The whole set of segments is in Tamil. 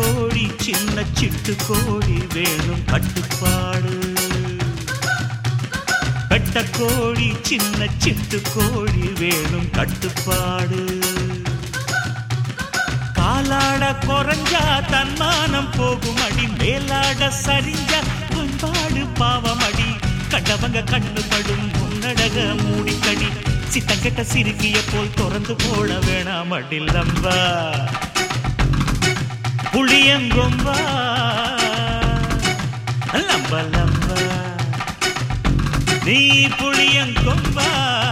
கோழி சின்ன சிட்டு கோழி வேணும் கட்டுப்பாடு பெட்ட கோழி சின்ன சிட்டு கோழி வேணும் கட்டுப்பாடு காலாட குறைஞ்சா தன்மானம் போகும் அடி மேலாட சரிஞ்சா பண்பாடு பாவமடி கண்டவங்க கண்ணு படும் முன்னடக மூடிக்கடி சித்தங்கெட்ட சிறுகிய போல் திறந்து போட வேணாம் அடில்லம்பா புளியங்கொம்பா லம்ப லம்பா நீ புளியங்கொம்பா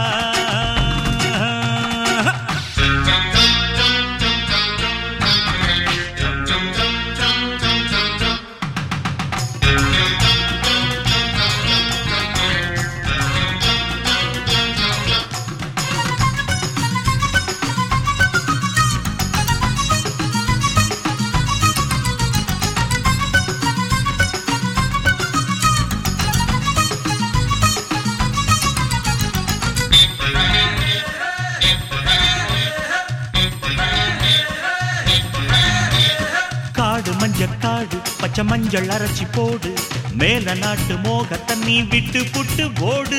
காடு மஞ்ச காடு பச்சை மஞ்சள் அரைச்சி போடு மேல நாட்டு மோக தண்ணி விட்டு புட்டு ஓடு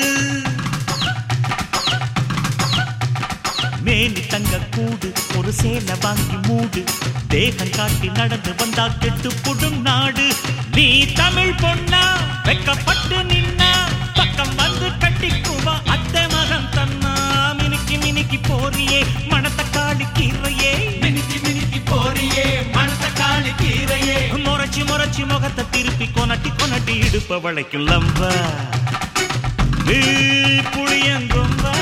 மேனி தங்க கூடு ஒரு சேலை வாங்கி மூடு தேகம் காட்டி நடந்து வந்தா கெட்டு புடும் நாடு நீ தமிழ் பொண்ணா வெக்கப்பட்டு நின்னா பக்கம் வந்து கட்டிக்குவா அத்தை மகன் தன்னா மினுக்கி மினுக்கி போறியே மணத்தக்காளி கீரையே மினிக்கி மினிக்கி போறியே மணத்தக்காளி கீரையே முறைச்சி முறைச்சி முகத்தை திருப்பி கொனட்டி கொனட்டி இடுப்ப வளைக்கும் லம்பா நீ புளியங்கொம்பா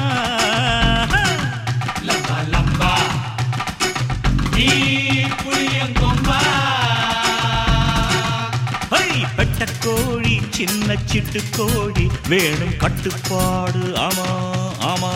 லம்பா லம்பா நீ புளியங்கொம்பா ஹை பெட்ட கோழி சின்ன சிட்டு கோழி வேணும் கட்டுப்பாடு ஆமா ஆமா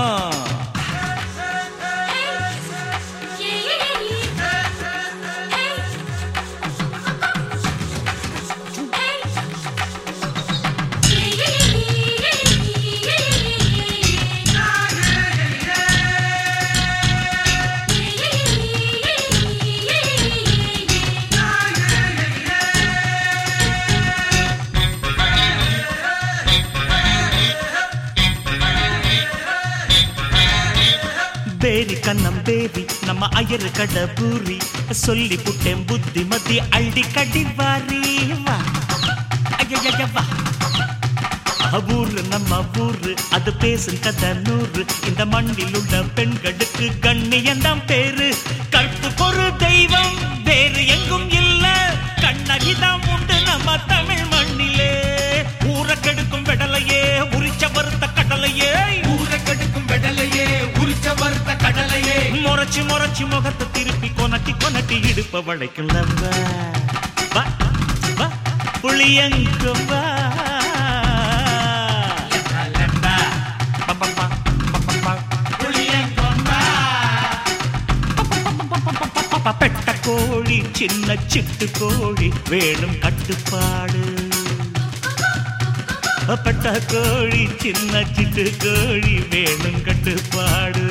பேரி கண்ணம் பேரி நம்ம அயரு கட பூரி சொல்லி புட்டேன் புத்தி மத்தி அள்ளி கடி வாரி வா ஐயையைய வா ஊரு நம்ம ஊரு அது பேசும் கதை நூறு இந்த மண்ணில் உள்ள பெண்களுக்கு கண்ணியந்தான் பேரு கற்பு ஒரு தெய்வம் வேறு எங்கும் இல்ல கண்ணகிதான் உண்டு நம்ம தமிழ் மண்ணிலே ஊரை கெடுக்கும் விடலையே உரிச்ச வறுத்த கடலையே ஊரை கெடுக்கும் வெடலையே உரிச்ச வறுத்த கடலையே முறைச்சு முறைச்சு முகத்தை திருப்பி கொனட்டி கொனட்டி இடுப்ப வளைக்கும் நம்ம வா வா புளியங்கொம்பா லம்பா பா, பா, பா, பா, பா, புளியங்கொம்பா பா. பெட்ட கோழி சின்ன சிட்டு கோழி வேணும் கட்டுப்பாடு பெட்ட கோழி சின்ன சிட்டு கோழி வேணும் கட்டுப்பாடு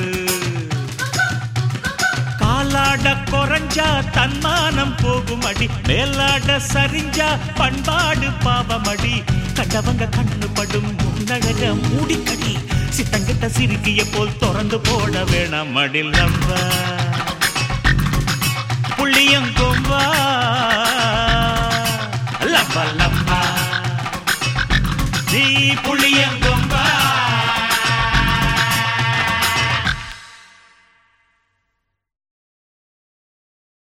காலாட குறைஞ்சா தன்மானம் போகும் அடி மேலாட சரிஞ்சா பண்பாடு பாவமடி கண்டவங்க கண்ணு படும் முன்னழக மூடிக்கடி சித்தங்கிட்ட சிறுகிய போல் திறந்து போட வேணாம் மடில் நம்ப புள்ளியங்கொம்பா லம்பா லம்பா நீ புளியங்கொம்பா